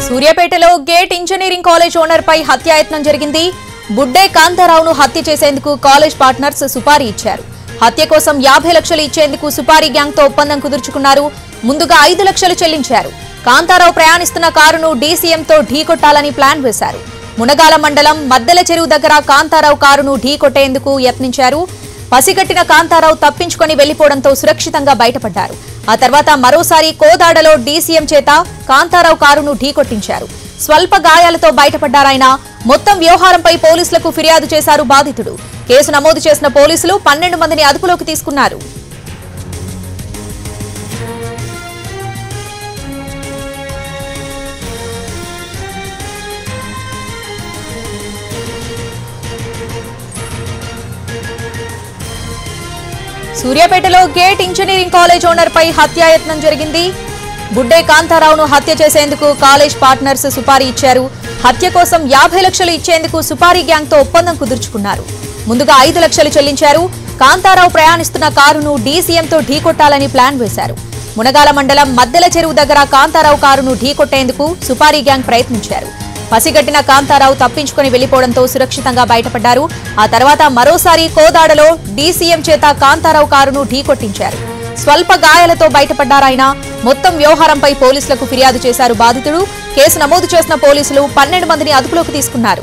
సూర్యాపేటలో gate engineering college owner పై హత్యాయత్నం జరిగింది బుడ్డే కాంతారావును హత్య చేసేందుకు కాలేజ్ పార్ట్నర్స్ సుపారీ ఇచ్చారు హత్య కోసం యాభై లక్షలు ఇచ్చేందుకు సుపారీ గ్యాంగ్ తో ఒప్పందం కుదుర్చుకున్నారు ముందుగా ఐదు లక్షలు చెల్లించారు కాంతారావు ప్రయాణిస్తున్న కారును డీసీఎంతో ఢీకొట్టాలని ప్లాన్ వేశారు మునగాల మండలం మద్దెల చెరువు దగ్గర కాంతారావు కారును ఢీకొట్టేందుకు యత్నించారు పసిగట్టిన కాంతారావు తప్పించుకొని వెళ్లిపోవడంతో సురక్షితంగా బయటపడ్డారు ఆ తర్వాత మరోసారి కోదాడలో డీసీఎం చేత కాంతారావు కారును ఢీకొట్టించారు స్వల్ప గాయాలతో బయటపడ్డారాయన మొత్తం వ్యవహారంపై పోలీసులకు ఫిర్యాదు చేశారు బాధితుడు కేసు నమోదు చేసిన పోలీసులు పన్నెండు మందిని అదుపులోకి తీసుకున్నారు సూర్యాపేటలో గేట్ ఇంజనీరింగ్ కాలేజ్ ఓనర్ పై హత్యాయత్నం జరిగింది బుడ్డే కాంతారావును హత్య చేసేందుకు కాలేజ్ పార్ట్నర్స్ సుపారీ ఇచ్చారు హత్య కోసం యాభై లక్షలు ఇచ్చేందుకు సుపారీ గ్యాంగ్ తో ఒప్పందం కుదుర్చుకున్నారు ముందుగా ఐదు లక్షలు చెల్లించారు కాంతారావు ప్రయాణిస్తున్న కారును డీసీఎంతో ఢీకొట్టాలని ప్లాన్ వేశారు మునగాల మండలం మద్దెల చెరువు దగ్గర కాంతారావు కారును ఢీకొట్టేందుకు సుపారీ గ్యాంగ్ ప్రయత్నించారు పసిగట్టిన కాంతారావు తప్పించుకొని వెళ్లిపోవడంతో సురక్షితంగా బయటపడ్డారు ఆ తర్వాత మరోసారి కోదాడలో డీసీఎం చేత కాంతారావు కారును ఢీకొట్టించారు స్వల్ప గాయాలతో బయటపడ్డారాయన మొత్తం వ్యవహారంపై పోలీసులకు ఫిర్యాదు చేశారు బాధితుడు కేసు నమోదు చేసిన పోలీసులు పన్నెండు మందిని అదుపులోకి తీసుకున్నారు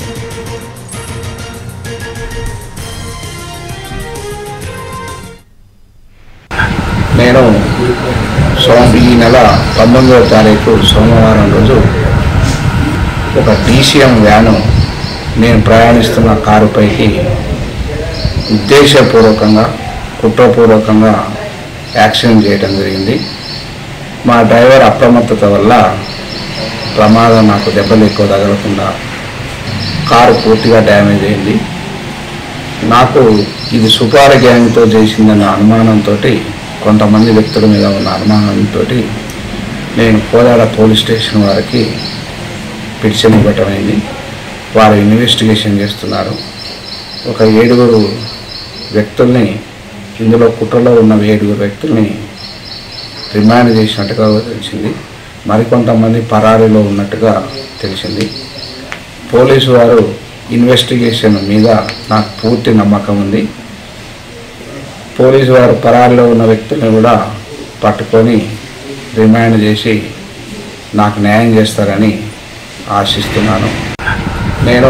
నేను సోమ ఈ నెల పంతొమ్మిదవ తారీఖు సోమవారం రోజు ఒక డీసీఎం వ్యాను నేను ప్రయాణిస్తున్న కారుపైకి ఉద్దేశపూర్వకంగా కుట్రపూర్వకంగా యాక్సిడెంట్ చేయడం జరిగింది మా డ్రైవర్ అప్రమత్తత వల్ల ప్రమాదం నాకు దెబ్బలు ఎక్కువ తగలకుండా కారు పూర్తిగా డ్యామేజ్ అయింది నాకు ఇది సుపార గ్యాంగ్తో చేసిందన్న అనుమానంతో కొంతమంది వ్యక్తుల మీద ఉన్న అనుమానంతో నేను కోదాడ పోలీస్ స్టేషన్ వారికి పిటిషన్ ఇవ్వటమైంది వారు ఇన్వెస్టిగేషన్ చేస్తున్నారు ఒక ఏడుగురు వ్యక్తుల్ని ఇందులో కుట్రలో ఉన్న ఏడుగురు వ్యక్తుల్ని రిమాండ్ చేసినట్టుగా తెలిసింది మరికొంతమంది పరారీలో ఉన్నట్టుగా తెలిసింది పోలీసు వారు ఇన్వెస్టిగేషన్ మీద నాకు పూర్తి నమ్మకం ఉంది పోలీసు వారు పరారిలో ఉన్న వ్యక్తులను కూడా పట్టుకొని రిమాండ్ చేసి నాకు న్యాయం చేస్తారని ఆశిస్తున్నాను నేను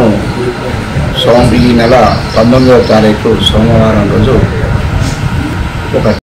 సోమ ఈ నెల పంతొమ్మిదవ తారీఖు సోమవారం రోజు ఒక